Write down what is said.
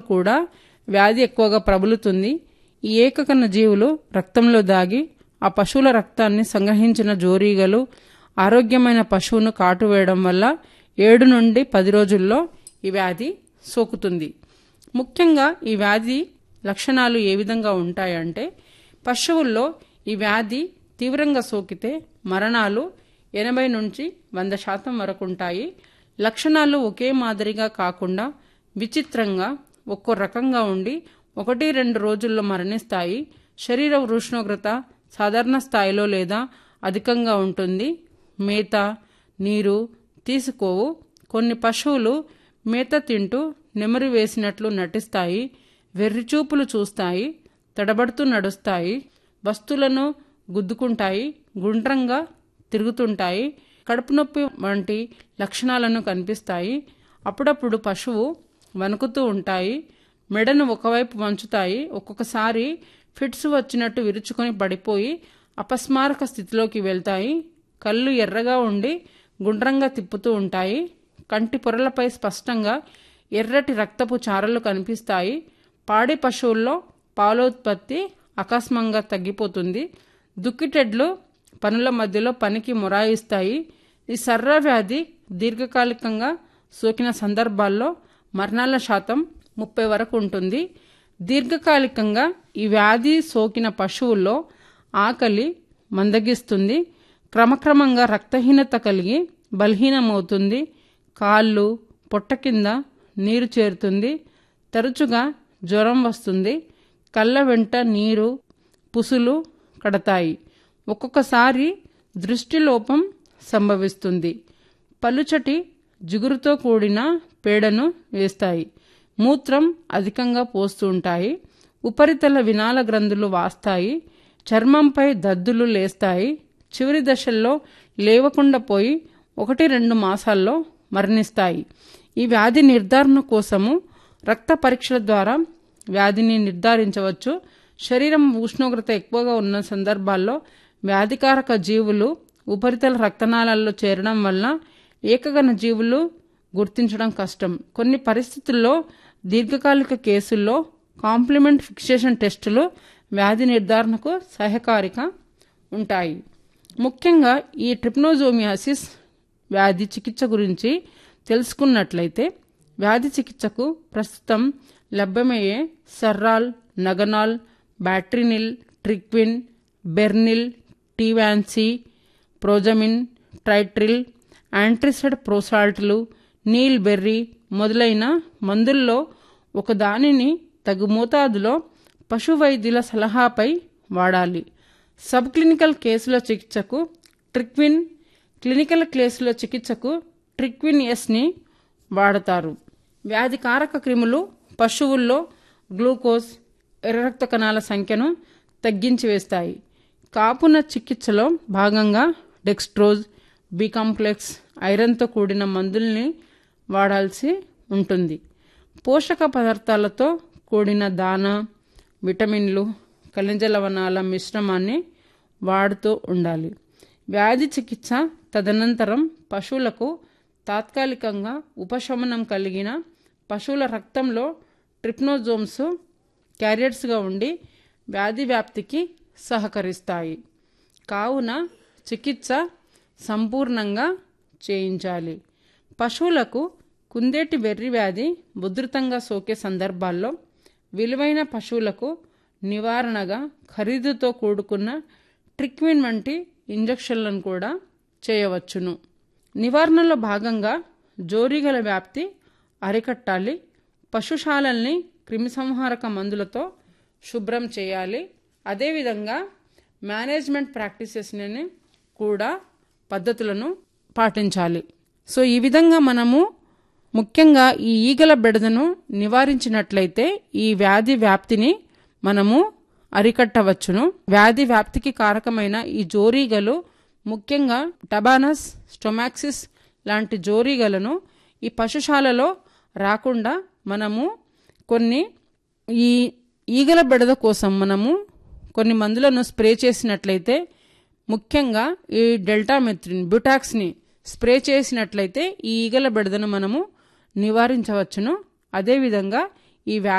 కూడా వ్యాధి ఎక్కువగా ప్రబలుతుంది ఈ ఏకకణ జీవులు రక్తంలో దాగి ఆ పశువుల రక్తాన్ని సంగ్రహించిన జోరీగలు ఆరోగ్యమైన పశువును కాటువేయడం వల్ల ఏడు నుండి పది రోజుల్లో ఈ వ్యాధి సోకుతుంది ముఖ్యంగా ఈ వ్యాధి లక్షణాలు ఏ విధంగా ఉంటాయంటే పశువుల్లో ఈ వ్యాధి తీవ్రంగా సోకితే మరణాలు ఎనభై నుంచి వంద శాతం వరకు ఉంటాయి లక్షణాలు ఒకే మాదిరిగా కాకుండా విచిత్రంగా ఒక్కో రకంగా ఉండి ఒకటి రెండు రోజుల్లో మరణిస్తాయి శరీర ఉష్ణోగ్రత సాధారణ స్థాయిలో లేదా అధికంగా ఉంటుంది మేత నీరు తీసుకోవు కొన్ని పశువులు మేత తింటూ నెమరు వేసినట్లు నటిస్తాయి వెర్రిచూపులు చూస్తాయి తడబడుతూ నడుస్తాయి వస్తువులను గుద్దుకుంటాయి గుండ్రంగా తిరుగుతుంటాయి కడుపు నొప్పి వంటి లక్షణాలను కనిపిస్తాయి అప్పుడప్పుడు పశువు వణుకుతూ ఉంటాయి మెడను ఒకవైపు వంచుతాయి ఒక్కొక్కసారి ఫిట్స్ వచ్చినట్టు విరుచుకొని పడిపోయి అపస్మారక స్థితిలోకి వెళ్తాయి కళ్ళు ఎర్రగా ఉండి గుండ్రంగా తిప్పుతూ ఉంటాయి కంటి పొరలపై స్పష్టంగా ఎర్రటి రక్తపు చారలు కనిపిస్తాయి పాడి పశువుల్లో పాలోత్పత్తి అకస్మంగా తగ్గిపోతుంది దుక్కిటెడ్లు పనుల మధ్యలో పనికి మొరాయిస్తాయి ఈ సర్ర వ్యాధి దీర్ఘకాలికంగా సోకిన సందర్భాల్లో మరణాల శాతం ముప్పై వరకు ఉంటుంది దీర్ఘకాలికంగా ఈ వ్యాధి సోకిన పశువుల్లో ఆకలి మందగిస్తుంది క్రమక్రమంగా రక్తహీనత కలిగి బలహీనమవుతుంది కాళ్ళు పొట్ట కింద నీరు చేరుతుంది తరచుగా జ్వరం వస్తుంది కళ్ళ వెంట నీరు పుసులు కడతాయి ఒక్కొక్కసారి దృష్టిలోపం సంభవిస్తుంది పలుచటి జిగురుతో కూడిన పేడను వేస్తాయి మూత్రం అధికంగా పోస్తూ ఉంటాయి ఉపరితల వినాల గ్రంథులు వాస్తాయి చర్మంపై దద్దులు లేస్తాయి చివరి దశల్లో లేవకుండా పోయి ఒకటి రెండు మాసాల్లో మరణిస్తాయి ఈ వ్యాధి నిర్ధారణ కోసము రక్త పరీక్షల ద్వారా వ్యాధిని నిర్ధారించవచ్చు శరీరం ఉష్ణోగ్రత ఎక్కువగా ఉన్న సందర్భాల్లో వ్యాధికారక జీవులు ఉపరితల రక్తనాళాల్లో చేరడం వల్ల ఏకగణ జీవులు గుర్తించడం కష్టం కొన్ని పరిస్థితుల్లో దీర్ఘకాలిక కేసుల్లో కాంప్లిమెంట్ ఫిక్సేషన్ టెస్టులు వ్యాధి నిర్ధారణకు సహకారిక ఉంటాయి ముఖ్యంగా ఈ ట్రిప్నోజోమియాసిస్ వ్యాధి చికిత్స గురించి తెలుసుకున్నట్లయితే వ్యాధి చికిత్సకు ప్రస్తుతం లభ్యమయ్యే సర్రాల్ నగనాల్ బ్యాట్రినిల్ ట్రిక్విన్ బెర్నిల్ టీవాన్సీ ప్రోజమిన్ ట్రైట్రిల్ యాంట్రిసెడ్ ప్రోసాల్ట్లు నీల్ బెర్రీ మొదలైన మందుల్లో ఒకదానిని తగు మోతాదులో పశు వైద్యుల సలహాపై వాడాలి సబ్ క్లినికల్ కేసుల చికిత్సకు ట్రిక్విన్ క్లినికల్ కేసుల చికిత్సకు ట్రిక్విన్ ఎస్ని వాడతారు వ్యాధికారక క్రిములు పశువుల్లో గ్లూకోజ్ ఎర్ర రక్త కణాల సంఖ్యను తగ్గించి వేస్తాయి కాపున చికిత్సలో భాగంగా డెక్స్ట్రోజ్ బి కాంప్లెక్స్ ఐరన్తో కూడిన మందుల్ని వాడాల్సి ఉంటుంది పోషక పదార్థాలతో కూడిన దాన విటమిన్లు ఖనిజ లవణాల మిశ్రమాన్ని వాడుతూ ఉండాలి వ్యాధి చికిత్స తదనంతరం పశువులకు తాత్కాలికంగా ఉపశమనం కలిగిన పశువుల రక్తంలో ట్రిప్నోజోమ్స్ క్యారియర్స్గా ఉండి వ్యాధి వ్యాప్తికి సహకరిస్తాయి కావున చికిత్స సంపూర్ణంగా చేయించాలి పశువులకు కుందేటి వెర్రి వ్యాధి ఉధృతంగా సోకే సందర్భాల్లో విలువైన పశువులకు నివారణగా ఖరీదుతో కూడుకున్న ట్రిక్విన్ వంటి ఇంజక్షన్లను కూడా చేయవచ్చును నివారణలో భాగంగా జోరీగల వ్యాప్తి అరికట్టాలి పశుశాలల్ని క్రిమిసంహారక మందులతో శుభ్రం చేయాలి అదేవిధంగా మేనేజ్మెంట్ ప్రాక్టీసెస్ని కూడా పద్ధతులను పాటించాలి సో ఈ విధంగా మనము ముఖ్యంగా ఈ ఈగల బెడదను నివారించినట్లయితే ఈ వ్యాధి వ్యాప్తిని మనము అరికట్టవచ్చును వ్యాధి వ్యాప్తికి కారకమైన ఈ జోరీగలు ముఖ్యంగా టబానస్ స్టొమాక్సిస్ లాంటి జోరీగలను ఈ పశుశాలలో రాకుండా మనము కొన్ని ఈ ఈగల బెడద కోసం మనము కొన్ని మందులను స్ప్రే చేసినట్లయితే ముఖ్యంగా ఈ డెల్టామెథ్రిన్ బ్యూటాక్స్ని స్ప్రే చేసినట్లయితే ఈ ఈగల బెడదను మనము నివారించవచ్చును అదేవిధంగా ఈ వ్యా